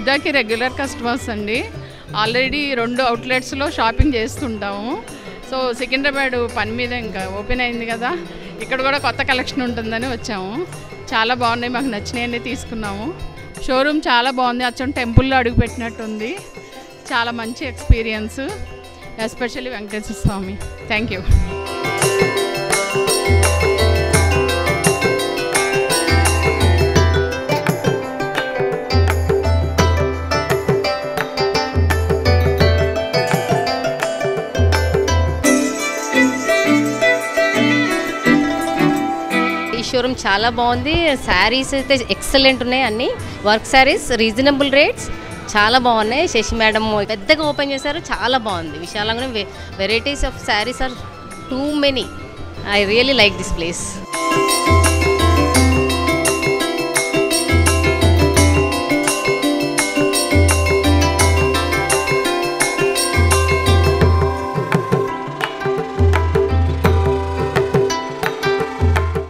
విద్యాకి regular customers అండి already రెండు అవుట్లెట్స్లో షాపింగ్ చేస్తుంటాము సో సికింద్రాబాద్ పని మీద ఇంకా ఓపెన్ అయింది కదా ఇక్కడ కూడా కొత్త కలెక్షన్ ఉంటుందని వచ్చాము చాలా బాగున్నాయి మాకు నచ్చినవన్నీ తీసుకున్నాము షోరూమ్ చాలా బాగుంది అచ్చం టెంపుల్లో అడుగుపెట్టినట్టుంది చాలా మంచి experience especially Venkateswara Swamy thank you ఈ షోరూమ్ చాలా బాగుంది శారీస్ అయితే ఎక్సలెంట్ ఉన్నాయి అన్ని వర్క్ శారీస్ రీజనబుల్ రేట్స్ చాలా బాగున్నాయి శశి మేడం పెద్దగా ఓపెన్ చేశారు చాలా బాగుంది విశాలంగా varieties of saris are too many I really like this place